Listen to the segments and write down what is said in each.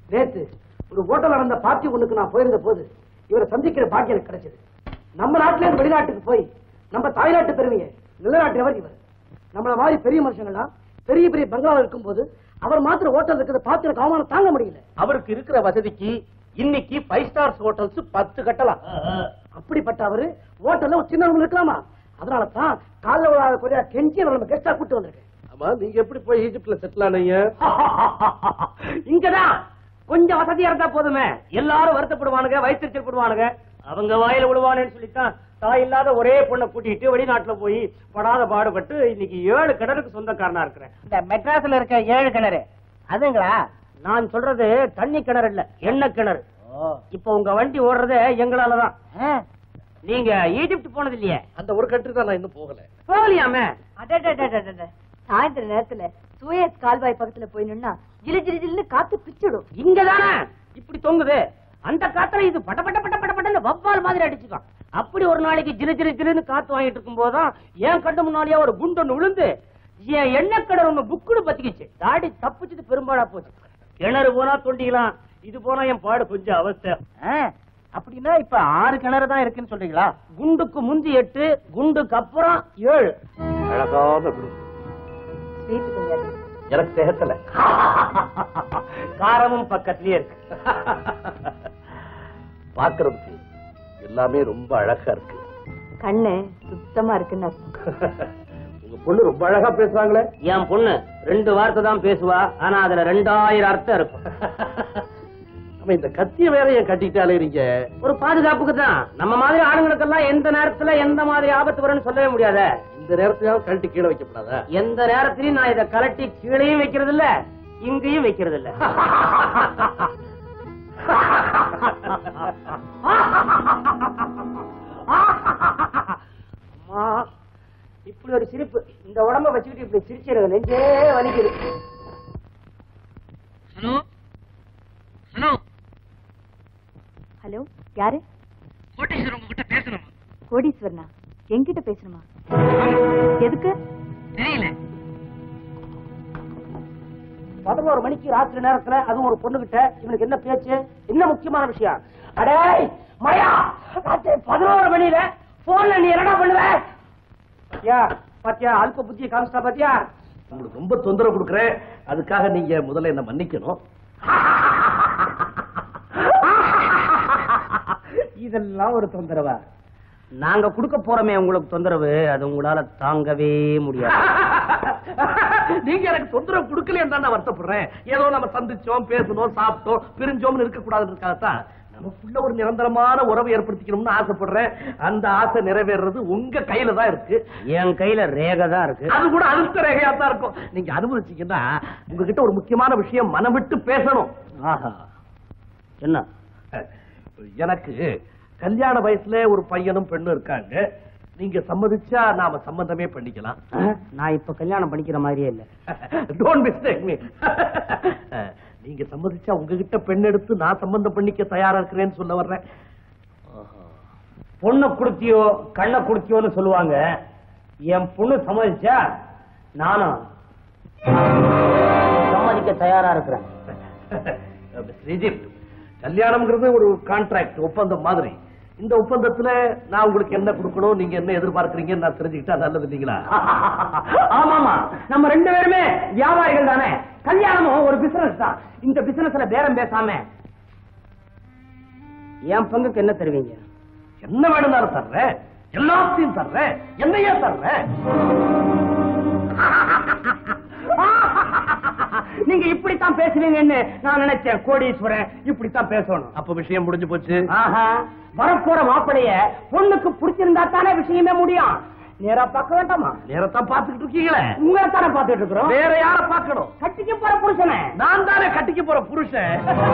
நேத்து ஒரு ஹோட்டல் நடந்த பார்ட்டி ஒண்ணுக்கு நான் போயிருந்த போது இவரை சந்திக்கிற பாக்கியம் எனக்கு கிடைச்சது நம்ம நாட்டுல இருந்து வெளிநாட்டுக்கு போய் நம்ம தாய்நாட்டு பெருமையை நிலநாட்டினவர் இவர் நம்மள மாதிரி பெரிய மனுஷங்கள்லாம் பெரிய பெரிய பங்களாவில் இருக்கும்போது அவர் மாத்திர ஹோட்டல் இருக்கிறத பார்த்து எனக்கு அவமானம் தாங்க முடியல அவருக்கு இருக்கிற வசதிக்கு இன்னைக்கு ஃபைவ் ஸ்டார்ஸ் ஹோட்டல்ஸ் பத்து கட்டலாம் அப்படிப்பட்ட அவரு ஹோட்டல்ல ஒரு சின்ன ரூம் இருக்கலாமா அதனால தான் காலைல விழாத குறையா கெஞ்சி அவரை நம்ம கெஸ்டா கூட்டு வந்திருக்கேன் ஆமா நீங்க எப்படி போய் ஈஜிப்ட்ல செட்டில் ஆனீங்க இங்கதான் கொஞ்சம் வசதியா இருந்தா போதுமே எல்லாரும் வருத்தப்படுவானுங்க வயிற்றுச்சல் போடுவானுங்க அவங்க வாயில விழுவானேன்னு சொல்லித்தான் தாய் இல்லாத ஒரே பொண்ணை கூட்டிட்டு வெளிநாட்டுல போய் படாத பாடுபட்டு இன்னைக்கு ஏழு கிணறுக்கு சொந்தக்காரனா இருக்கிறேன் இந்த மெட்ராஸ்ல இருக்க ஏழு கிணறு அதுங்களா நான் சொல்றது தண்ணி கிணறு இல்ல எண்ணெய் கிணறு இப்ப உங்க வண்டி ஓடுறது எங்களாலதான் ஆ, நீங்க ஈஜிப்ட் போனது இல்லையே அந்த ஒரு கண்ட்ரி தான் நான் இன்னும் போகல போகலையாமே அடடடடடட. சாயந்தர நேரத்துல சூயஸ் கால்வாய் பக்கத்துல போய் நின்னா ஜிலு ஜிலு ஜிலுன்னு காத்து பிச்சுடும் இங்கதானே இப்படி தொங்குது அந்த காத்துல இது பட பட பட பட படன்னு வவ்வால் மாதிரி அடிச்சுக்கும் அப்படி ஒரு நாளைக்கு ஜிலு ஜிலு ஜிலுன்னு காத்து வாங்கிட்டு இருக்கும் போதுதான் என் கண்டு முன்னாலேயே ஒரு குண்டொன்னு விழுந்து என் எண்ணெய் கடை ஒண்ணு புக்குடு பத்திக்கிச்சு தாடி தப்பிச்சது பெரும்பாடா போச்சு கிணறு போனா தொண்டிக்கலாம் இது போனா என் பாடு கொஞ்சம் அவஸ்தை ஆ, அப்படின்னா இப்ப ஆறு கிணறு தான் இருக்குன்னு சொல்றீங்களா குண்டுக்கு முந்தி எட்டு குண்டுக்கு அப்புறம் ஏழு அழகான குடும்பம். ஸ்வீட் கொஞ்சம் அதிகம். எனக்கு திகட்டல காரமும் பக்கத்திலேயே இருக்கு பாக்குறதுக்கு எல்லாமே ரொம்ப அழகா இருக்கு கண்ணு சுத்தமா இருக்குன்னு அர்த்தம். உங்க பொண்ணு ரொம்ப அழகா பேசுறாங்களே என் பொண்ணு ரெண்டு வார்த்தை தான் பேசுவா ஆனா அதுல ரெண்டாயிரம் அர்த்தம் இருக்கும் நம்ம இந்த கத்திய வேற ஏன் கட்டிட்டு அலையறீங்க ஒரு பாதுகாப்புக்கு தான் நம்ம மாதிரி ஆளுங்களுக்கெல்லாம் எந்த நேரத்துல எந்த மாதிரி ஆபத்து வரும்னு சொல்லவே முடியாத இந்த நேரத்தையாவது கழட்டி கீழே வைக்கப்படாதா எந்த நேரத்திலயும் நான் இதை கலட்டி கீழையும் வைக்கிறது இல்ல இங்கேயும் வைக்கிறது இல்ல அம்மா, இப்படி ஒரு சிரிப்பு இந்த உடம்ப வச்சுக்கிட்டு இப்படி சிரிச்சிருங்க நெஞ்சே வலிக்குது ஹலோ ஹலோ ஹலோ யாரு கோட்டேஸ்வரர் உங்ககிட்ட பேசணுமா கோடீஸ்வரனா என்கிட்ட பேசணுமா எதுக்கு தெரியல பதினோரு மணிக்கு ராத்திரி நேரத்துல அதுவும் ஒரு பொண்ணு கிட்ட இவனுக்கு என்ன பேச்சு என்ன முக்கியமான விஷயம் அடே மயா ராத்திரி பதினோரு மணியில போன்ல நீ என்னடா பண்ணுவ பாத்தியா பாத்தியா அல்ப புத்திய காமிச்சா பாத்தியா உங்களுக்கு ரொம்ப தொந்தரவு கொடுக்குறேன் அதுக்காக நீங்க முதல்ல என்ன மன்னிக்கணும் இதெல்லாம் ஒரு தொந்தரவா நாங்க கொடுக்க போறோமே உங்களுக்கு தொந்தரவு அது உங்களால தாங்கவே முடியாது நீங்க எனக்கு தொந்தரவு கொடுக்கலையே தான் நான் வருத்தப்படுறேன் ஏதோ நம்ம சந்திச்சோம் பேசணும் சாப்பிட்டோம் பிரிஞ்சோம்னு இருக்க கூடாதுன்றதுக்காகத்தான் நமக்குள்ள ஒரு நிரந்தரமான உறவை ஏற்படுத்திக்கணும்னு ஆசைப்படுறேன் அந்த ஆசை நிறைவேறது உங்க கையில தான் இருக்கு என் கையில ரேகை தான் இருக்கு அது கூட அழுத்த ரேகையா தான் இருக்கும் நீங்க அனுபவிச்சீங்கன்னா உங்ககிட்ட ஒரு முக்கியமான விஷயம் மனம் விட்டு பேசணும் ஆஹா என்ன எனக்கு கல்யாண வயசுல ஒரு பையனும் பெண்ணும் இருக்காங்க நீங்க சம்மதிச்சா நாம சம்பந்தமே பண்ணிக்கலாம் நான் இப்ப கல்யாணம் பண்ணிக்கிற மாதிரியே இல்ல டோன்ட் மிஸ்டேக் மீ நீங்க சம்மதிச்சா உங்ககிட்ட பெண் எடுத்து நான் சம்பந்தம் பண்ணிக்க தயாரா இருக்கிறேன்னு சொல்ல வர்றேன் பொண்ணை குடுத்தியோ கண்ணை குடுத்தியோன்னு சொல்லுவாங்க என் பொண்ணு சம்மதிச்சா நானும் சம்மதிக்க தயாரா இருக்கிறேன் மிஸ்டர் ஈஜிப்ட் கல்யாணம்ங்கிறது ஒரு கான்ட்ராக்ட் ஒப்பந்தம் மாதிரி இந்த ஒப்பந்தத்துல நான் உங்களுக்கு என்ன கொடுக்கணும் நீங்க என்ன எதிர்பார்க்கறீங்கன்னு நான் தெரிஞ்சுக்கிட்டா நல்லது இல்லைங்களா ஆமாமா நம்ம ரெண்டு பேருமே வியாபாரிகள் தானே கல்யாணமும் ஒரு பிசினஸ் தான் இந்த பிசினஸ்ல பேரம் பேசாம என் பங்குக்கு என்ன தருவீங்க என்ன வேணும்னாலும் தர்றேன் எல்லாத்தையும் தர்றேன் என்னையே தர்றேன் நீங்க இப்படித்தான் பேசுவீங்கன்னு நான் நினைச்சேன் கோடீஸ்வரன் இப்படித்தான் பேசணும் அப்ப விஷயம் முடிஞ்சு போச்சு ஆஹா வரப்போற மாப்பிளைய பொண்ணுக்கு பிடிச்சிருந்தா தானே விஷயமே முடியும் நேரா பார்க்க வேண்டாமா நேரத்தான் பாத்துக்கிட்டு இருக்கீங்களே உங்களை தானே பார்த்துட்டு இருக்கிறோம் வேற யார பார்க்கணும் கட்டிக்க போற புருஷனை நான் தானே கட்டிக்க போற புருஷன்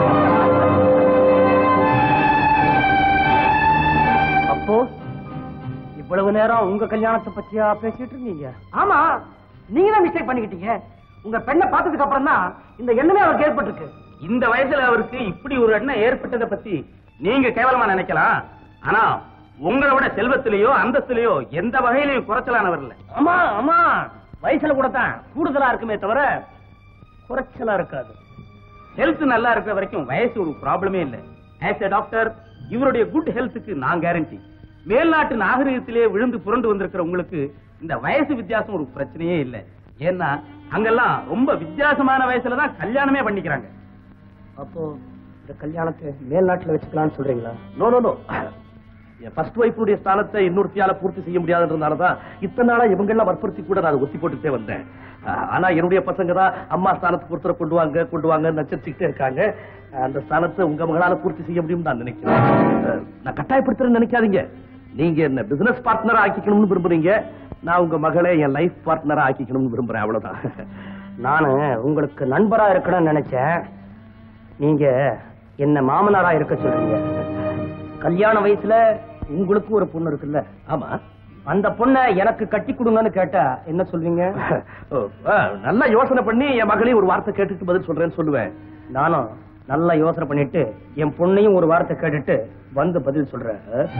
அப்போ இவ்வளவு நேரம் உங்க கல்யாணத்தை பத்தியா பேசிட்டு இருந்தீங்க ஆமா நீங்க தான் மிஸ்டேக் பண்ணிக்கிட்டீங்க உங்க பெண்ணை பார்த்ததுக்கு அப்புறம் தான் இந்த எண்ணமே அவருக்கு ஏற்பட்டிருக்கு இந்த வயசுல அவருக்கு இப்படி ஒரு எண்ணம் ஏற்பட்டதை பத்தி நீங்க கேவலமா நினைக்கலாம் ஆனா உங்களை விட செல்வத்திலேயோ அந்தஸ்திலேயோ எந்த வகையிலையும் குறைச்சலானவர் இல்ல ஆமா ஆமா வயசுல கூட தான் கூடுதலா இருக்குமே தவிர குறைச்சலா இருக்காது ஹெல்த் நல்லா இருக்கிற வரைக்கும் வயசு ஒரு ப்ராப்ளமே இல்லை ஆஸ் எ டாக்டர் இவருடைய குட் ஹெல்த்துக்கு நான் கேரண்டி மேல்நாட்டு நாகரிகத்திலே விழுந்து புரண்டு வந்திருக்கிற உங்களுக்கு இந்த வயசு வித்தியாசம் ஒரு பிரச்சனையே இல்லை ஏன்னா அங்கெல்லாம் ரொம்ப வித்தியாசமான வயசுல தான் கல்யாணமே பண்ணிக்கிறாங்க அப்போ இந்த கல்யாணத்தை மேல்நாட்டுல வச்சுக்கலாம்னு சொல்றீங்களா நோ நோ நோ என் ஃபர்ஸ்ட் ஒய்ஃபுடைய ஸ்தானத்தை இன்னொருத்தியால பூர்த்தி செய்ய முடியாதுன்றதுனால தான் இத்தனை நாளா இவங்கெல்லாம் வற்புறுத்தி கூட நான் அதை ஒத்தி போட்டுட்டே வந்தேன் அஹ், ஆனா என்னுடைய பசங்க தான் அம்மா ஸ்தானத்துக்கு ஒருத்தரை கொண்டு வாங்க கொண்டு வாங்க நச்சரிச்சுக்கிட்டே இருக்காங்க அந்த ஸ்தானத்தை உங்க மகளால பூர்த்தி செய்ய முடியும்னு நான் நினைக்கிறேன் அஹ், நான் கட்டாயப்படுத்துறேன்னு நினைக்காதீங்க நீங்க என்ன பிசினஸ் பார்ட்னரா ஆக்கிக்கணும்னு விரும்புறீங்க நான் உங்க மகளை என் லைஃப் பார்ட்னரா ஆக்கிக்கணும்னு விரும்புறேன் அவ்வளவுதான் நானு உங்களுக்கு நண்பரா இருக்கணும்னு நினைச்சேன் நீங்க என்ன மாமனாரா இருக்க சொல்றீங்க கல்யாண வயசுல உங்களுக்கும் ஒரு பொண்ணு இருக்குல்ல ஆமா அந்த பொண்ணை எனக்கு கட்டி கொடுங்கன்னு கேட்டா என்ன சொல்வீங்க ஓ, ஆ, நல்லா யோசனை பண்ணி என் மகளையும் ஒரு வார்த்தை கேட்டுட்டு பதில் சொல்றேன்னு சொல்லுவேன் நானும் நல்லா யோசனை பண்ணிட்டு என் பொண்ணையும் ஒரு வார்த்தை கேட்டுட்டு வந்து பதில் சொல்றேன்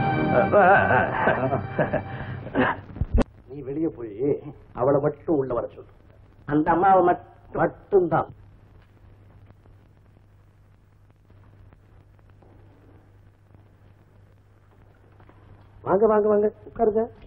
நீ வெளியே போய் அவளை மட்டும் உள்ள வர சொல்லு அந்த அம்மாவை மட்டும் மட்டும்தான் வாங்க வாங்க வாங்க உட்காருங்க